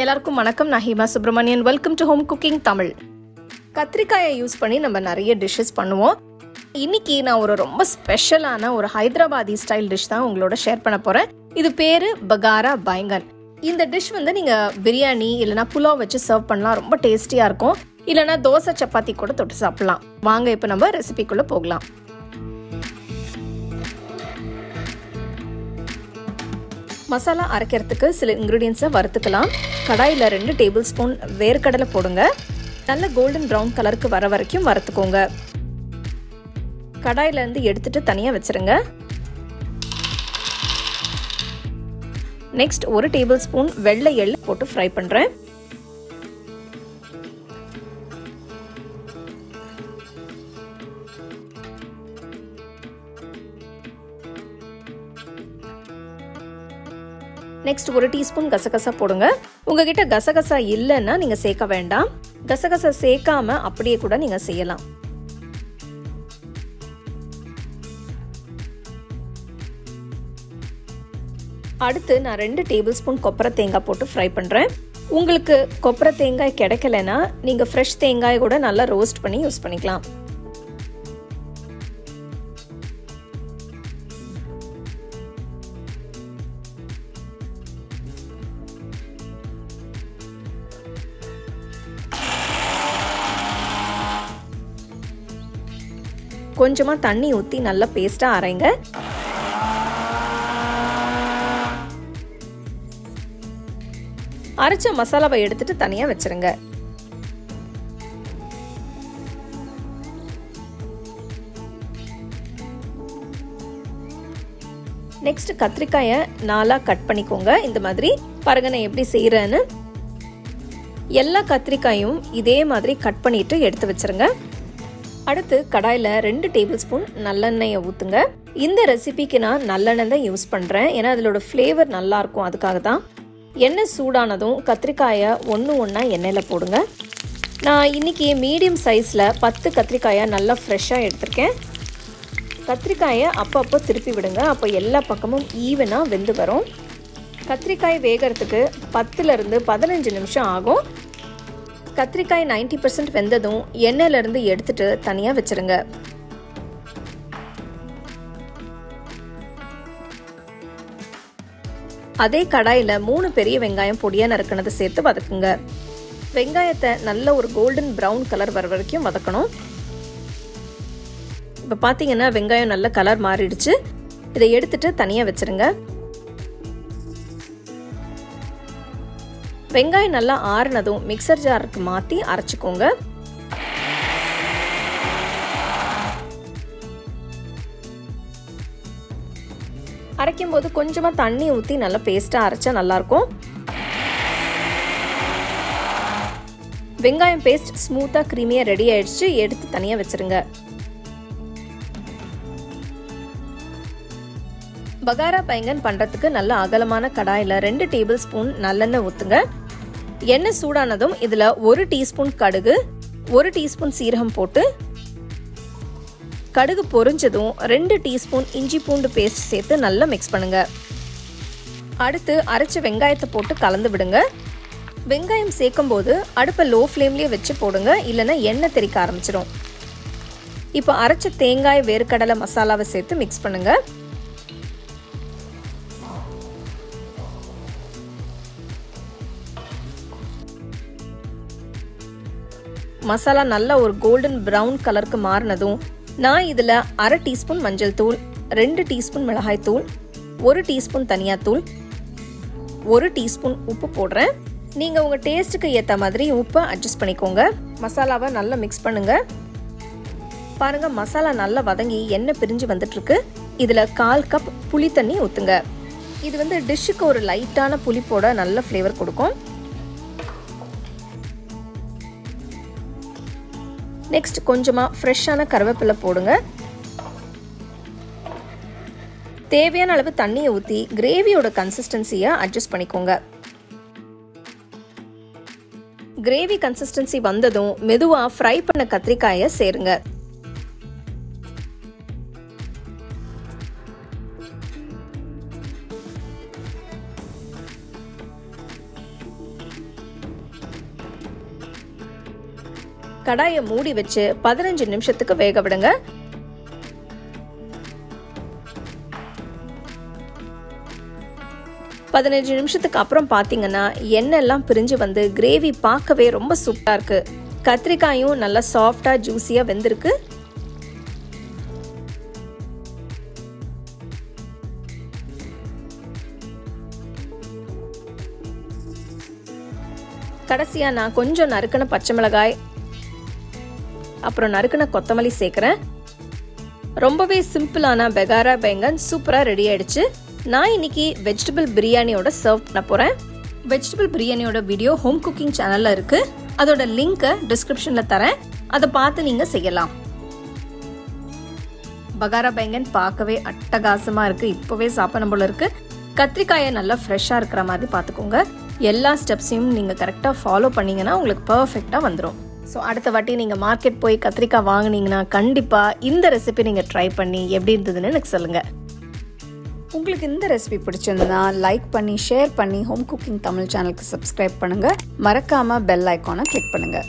எல்லாருக்கும் வணக்கம் நான் Hema Subramanian welcome to home cooking Tamil கத்திரிக்காயை யூஸ் பண்ணி நம்ம நிறைய டிஷ்ஷஸ் பண்ணுவோம் இன்னைக்கு நான் ஒரு ரொம்ப ஸ்பெஷலான ஒரு ஹைதராபாதி ஸ்டைல் டிஷ் தான் உங்களோட ஷேர் பண்ண போறேன் இது பேரு பகாரா பைங்கன் இந்த டிஷ் வந்து நீங்க பிரியாணி இல்லைனா புலாவ் வச்சு சர்வ் பண்ணலாம் ரொம்ப டேஸ்டியா இருக்கும் இல்லைனா தோசை சப்பாத்தி கூட தொட்டு சாப்பிடலாம் வாங்க இப்போ நம்ம ரெசிபிக்குள்ள போகலாம் மசாலா அரைக்கிறதுக்கு சில இன்க்ரீடியன்ஸை வறுத்துக்கலாம் கடாயில் ரெண்டு டேபிள் ஸ்பூன் வேர்க்கடலை போடுங்க நல்ல கோல்டன் ப்ரௌன் கலருக்கு வர வரைக்கும் வறுத்துக்கோங்க கடாயிலேருந்து எடுத்துட்டு தனியாக வச்சுருங்க நெக்ஸ்ட் ஒரு டேபிள் ஸ்பூன் வெள்ளை எள்ளு போட்டு ஃப்ரை பண்ணுறேன் நெக்ஸ்ட் ஒரு டீஸ்பூன் கசகசா போடுங்க உங்ககிட்ட கசகசா இல்லைன்னா நீங்க சேர்க்க வேண்டாம் கசகசா சேர்க்காம அப்படியே கூட நீங்க செய்யலாம் அடுத்து நான் ரெண்டு டேபிள் ஸ்பூன் கொப்பரை தேங்காய் போட்டு ஃப்ரை பண்ணுறேன் உங்களுக்கு கொப்பரை தேங்காய் கிடைக்கலனா நீங்கள் ஃப்ரெஷ் தேங்காய் கூட நல்லா ரோஸ்ட் பண்ணி யூஸ் பண்ணிக்கலாம் கொஞ்சமாக தண்ணி ஊற்றி நல்லா பேஸ்ட்டாக அரைங்க அரைச்ச மசாலாவை எடுத்துட்டு தனியாக வச்சிருங்க நெக்ஸ்ட் கத்திரிக்காயை நாலாக கட் பண்ணிக்கோங்க இந்த மாதிரி பாருங்க நான் எப்படி செய்கிறேன்னு எல்லா கத்திரிக்காயும் இதே மாதிரி கட் பண்ணிட்டு எடுத்து வச்சிருங்க அடுத்து கடாயில் ரெண்டு டேபிள் ஸ்பூன் நல்லெண்ணெயை ஊற்றுங்க இந்த ரெசிபிக்கு நான் நல்லெண்ணெய் தான் யூஸ் பண்ணுறேன் ஏன்னா அதோட ஃப்ளேவர் நல்லாயிருக்கும் அதுக்காக தான் எண்ணெய் சூடானதும் கத்திரிக்காயை ஒன்று ஒன்றா எண்ணெயில் போடுங்க நான் இன்றைக்கி மீடியம் சைஸில் பத்து கத்திரிக்காயை நல்லா ஃப்ரெஷ்ஷாக எடுத்திருக்கேன் கத்திரிக்காயை அப்பப்போ திருப்பி விடுங்க அப்போ எல்லா பக்கமும் ஈவனாக வெந்து வரும் கத்திரிக்காய் வேகிறதுக்கு பத்துலேருந்து பதினஞ்சு நிமிஷம் ஆகும் கத்திரிக்காய் நைன்டி பர்சன்ட் வெந்ததும் எண்ணெயிலேருந்து எடுத்துட்டு தனியாக வச்சுருங்க அதே கடாயில் மூணு பெரிய வெங்காயம் பொடியாக நறுக்கினதை சேர்த்து வதக்குங்க வெங்காயத்தை நல்ல ஒரு கோல்டன் ப்ரௌன் கலர் வர வரைக்கும் வதக்கணும் இப்போ பார்த்தீங்கன்னா வெங்காயம் நல்ல கலர் மாறிடுச்சு இதை எடுத்துட்டு தனியாக வச்சுருங்க வெங்காயம் நல்லா ஆறுனதும் மிக்சர் ஜாருக்கு மாற்றி அரைச்சிக்கோங்க அரைக்கும் போது கொஞ்சமாக தண்ணி ஊற்றி நல்லா பேஸ்ட்டாக அரைச்சா நல்லாயிருக்கும் வெங்காயம் பேஸ்ட் ஸ்மூத்தாக க்ரீமியாக ரெடி ஆயிடுச்சு எடுத்து தனியாக வச்சுருங்க பகாரா பைங்கன் பண்ணுறதுக்கு நல்ல அகலமான கடாயில் ரெண்டு டேபிள் ஸ்பூன் நல்லெண்ணெய் ஊற்றுங்க எண்ணெய் சூடானதும் இதில் ஒரு டீஸ்பூன் கடுகு ஒரு டீஸ்பூன் சீரகம் போட்டு கடுகு பொரிஞ்சதும் ரெண்டு டீஸ்பூன் இஞ்சி பூண்டு பேஸ்ட் சேர்த்து நல்லா மிக்ஸ் பண்ணுங்க அடுத்து அரைச்ச வெங்காயத்தை போட்டு கலந்து விடுங்க வெங்காயம் சேர்க்கும் போது அடுப்பை லோ ஃப்ளேம்லேயே வச்சு போடுங்க இல்லைன்னா எண்ணெய் தெறிக்க ஆரம்பிச்சிடும் இப்போ அரைச்ச தேங்காய் வேர்க்கடலை மசாலாவை சேர்த்து மிக்ஸ் பண்ணுங்க மசாலா நல்லா ஒரு கோல்டன் ப்ரௌன் கலருக்கு மாறினதும் நான் இதில் அரை டீஸ்பூன் மஞ்சள் தூள் ரெண்டு டீஸ்பூன் மிளகாய் தூள் ஒரு டீஸ்பூன் தனியாத்தூள் ஒரு டீஸ்பூன் உப்பு போடுறேன் நீங்கள் உங்கள் டேஸ்ட்டுக்கு ஏற்ற மாதிரி உப்பை அட்ஜஸ்ட் பண்ணிக்கோங்க மசாலாவை நல்லா மிக்ஸ் பண்ணுங்க பாருங்க மசாலா நல்லா வதங்கி எண்ணெய் பிரிஞ்சு வந்துட்டுருக்கு இதில் கால் கப் புளி தண்ணி ஊற்றுங்க இது வந்து டிஷ்ஷுக்கு ஒரு லைட்டான புளிப்போட நல்ல ஃப்ளேவர் கொடுக்கும் நெக்ஸ்ட் கொஞ்சமாக ஃப்ரெஷ்ஷான கருவேப்பிலை போடுங்க தேவையான அளவு தண்ணியை ஊற்றி கிரேவியோட கன்சிஸ்டன்சியை அட்ஜஸ்ட் பண்ணிக்கோங்க கிரேவி கன்சிஸ்டன்சி வந்ததும் மெதுவாக ஃப்ரை பண்ண கத்திரிக்காயை சேருங்க கடாயை மூடி வச்சு பதினஞ்சு நிமிஷத்துக்கு வேக விடுங்க பதினஞ்சு நிமிஷத்துக்கு அப்புறம் பார்த்தீங்கன்னா எண்ணெய்லாம் பிரிஞ்சு வந்து கிரேவி பார்க்கவே ரொம்ப சூப்பராக இருக்குது கத்திரிக்காயும் நல்லா சாஃப்டாக ஜூஸியாக வெந்திருக்கு கடைசியாக நான் கொஞ்சம் நறுக்கின பச்சை மிளகாய் அப்புறம் நறுக்கின கொத்தமல்லி சேர்க்குறேன் ரொம்பவே சிம்பிளான பெகாரா பேங்கன் சூப்பராக ரெடி ஆயிடுச்சு நான் இன்னைக்கு வெஜிடபிள் பிரியாணியோட சர்வ் பண்ண போகிறேன் வெஜிடபிள் பிரியாணியோட வீடியோ ஹோம் குக்கிங் சேனலில் இருக்குது அதோட லிங்க்கை டிஸ்கிரிப்ஷனில் தரேன் அதை பார்த்து நீங்கள் செய்யலாம் பகாரா பேங்கன் பார்க்கவே அட்டகாசமாக இருக்குது இப்போவே சாப்பிடணும் போல இருக்குது கத்திரிக்காயை நல்லா ஃப்ரெஷ்ஷாக இருக்கிற மாதிரி பார்த்துக்கோங்க எல்லா ஸ்டெப்ஸையும் நீங்கள் கரெக்டாக ஃபாலோ பண்ணிங்கன்னா உங்களுக்கு பர்ஃபெக்டாக வந்துடும் ஸோ அடுத்த வாட்டி நீங்கள் மார்க்கெட் போய் கத்திரிக்காய் வாங்கினீங்கன்னா கண்டிப்பாக இந்த ரெசிபி நீங்கள் ட்ரை பண்ணி எப்படி இருந்ததுன்னு எனக்கு சொல்லுங்கள் உங்களுக்கு இந்த ரெசிபி பிடிச்சிருந்தா லைக் பண்ணி ஷேர் பண்ணி ஹோம் குக்கிங் தமிழ் சேனலுக்கு சப்ஸ்கிரைப் பண்ணுங்கள் மறக்காமல் பெல் ஐக்கானை கிளிக் பண்ணுங்கள்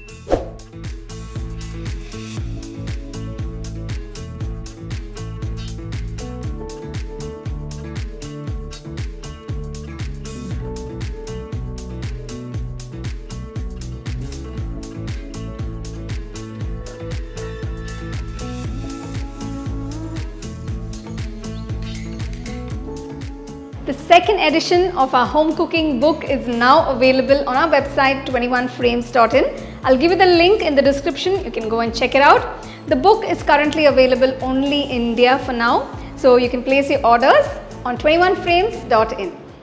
The second edition of our home cooking book is now available on our website 21frames.in. I'll give you the link in the description. You can go and check it out. The book is currently available only in India for now. So you can place your orders on 21frames.in.